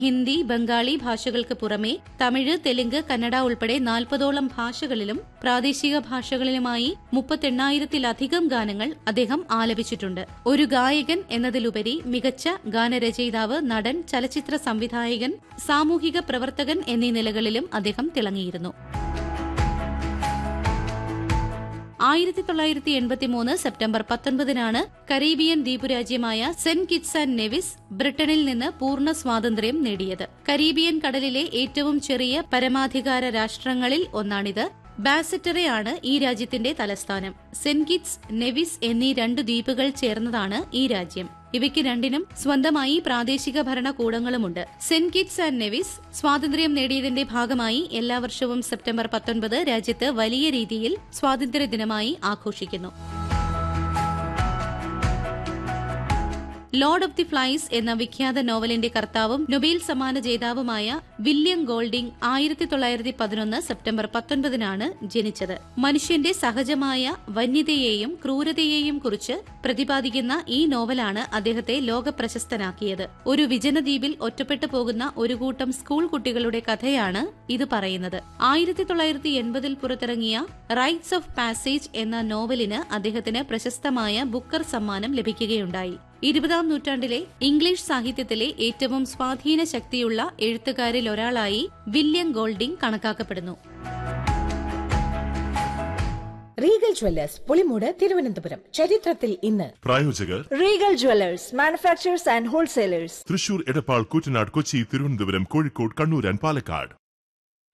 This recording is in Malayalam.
ഹിന്ദി ബംഗാളി ഭാഷകൾക്ക് പുറമെ തമിഴ് തെലുങ്ക് കന്നഡ ഉൾപ്പെടെ നാൽപ്പതോളം ഭാഷകളിലും പ്രാദേശിക ഭാഷകളിലുമായി മുപ്പത്തെണ്ണായിരത്തിലധികം ഗാനങ്ങൾ അദ്ദേഹം ആലപിച്ചിട്ടുണ്ട് ഒരു ഗായകൻ എന്നതിലുപരി മികച്ച ഗാനരചയിതാവ് നടൻ ചലച്ചിത്ര സംവിധായകൻ സാമൂഹിക പ്രവർത്തകൻ എന്നീ നിലകളിലും അദ്ദേഹം തിളങ്ങിയിരുന്നു ആയിരത്തി തൊള്ളായിരത്തി എൺപത്തിമൂന്ന് സെപ്റ്റംബർ പത്തൊൻപതിനാണ് കരീബിയൻ ദ്വീപുരാജ്യമായ സെന്റ് കിറ്റ്സ് ആൻഡ് നെവിസ് ബ്രിട്ടനിൽ നിന്ന് പൂർണ്ണ സ്വാതന്ത്ര്യം നേടിയത് കരീബിയൻ കടലിലെ ഏറ്റവും ചെറിയ പരമാധികാര രാഷ്ട്രങ്ങളിൽ ഒന്നാണിത് ബാസറ്ററെയാണ് ഈ രാജ്യത്തിന്റെ തലസ്ഥാനം സെന്റ് കിറ്റ്സ് നെവിസ് എന്നീ രണ്ട് ദ്വീപുകൾ ചേർന്നതാണ് ഈ രാജ്യം ഇവയ്ക്ക് രണ്ടിനും സ്വന്തമായി പ്രാദേശിക ഭരണകൂടങ്ങളുമുണ്ട് സെന്റ് കിറ്റ്സ് ആൻഡ് നെവിസ് സ്വാതന്ത്ര്യം നേടിയതിന്റെ ഭാഗമായി എല്ലാ വർഷവും സെപ്റ്റംബർ പത്തൊൻപത് രാജ്യത്ത് വലിയ രീതിയിൽ സ്വാതന്ത്ര്യ ദിനമായി ആഘോഷിക്കുന്നു ലോർഡ് ഓഫ് ദി ഫ്ലൈസ് എന്ന വിഖ്യാത നോവലിന്റെ കർത്താവും നൊബേൽ സമ്മാന ജേതാവുമായ വില്യം ഗോൾഡിംഗ് ആയിരത്തി തൊള്ളായിരത്തി പതിനൊന്ന് സെപ്റ്റംബർ പത്തൊൻപതിനാണ് ജനിച്ചത് മനുഷ്യന്റെ സഹജമായ വന്യതയെയും ക്രൂരതയെയും കുറിച്ച് പ്രതിപാദിക്കുന്ന ഈ നോവലാണ് അദ്ദേഹത്തെ ലോകപ്രശസ്തനാക്കിയത് ഒരു വിജനദ്വീപിൽ ഒറ്റപ്പെട്ടു പോകുന്ന ഒരു കൂട്ടം സ്കൂൾ കുട്ടികളുടെ കഥയാണ് ഇത് പറയുന്നത് ആയിരത്തി തൊള്ളായിരത്തി എൺപതിൽ പുറത്തിറങ്ങിയ റൈറ്റ്സ് ഓഫ് പാസേജ് എന്ന നോവലിന് അദ്ദേഹത്തിന് പ്രശസ്തമായ ബുക്കർ സമ്മാനം ലഭിക്കുകയുണ്ടായി ഇരുപതാം നൂറ്റാണ്ടിലെ ഇംഗ്ലീഷ് സാഹിത്യത്തിലെ ഏറ്റവും സ്വാധീന ശക്തിയുള്ള എഴുത്തുകാരിൽ ഒരാളായി വില്യം ഗോൾഡിംഗ് കണക്കാക്കപ്പെടുന്നു റീഗൽ ജ്വല്ലേഴ്സ് പുളിമൂട് തിരുവനന്തപുരം ചരിത്രത്തിൽ ഇന്ന് പ്രായോജകർ Regal Jewelers, manufacturers and wholesalers. Thrissur Edappal Koottanad Kochi Thiruvananthapuram Kozhikode Kannur and Palakkad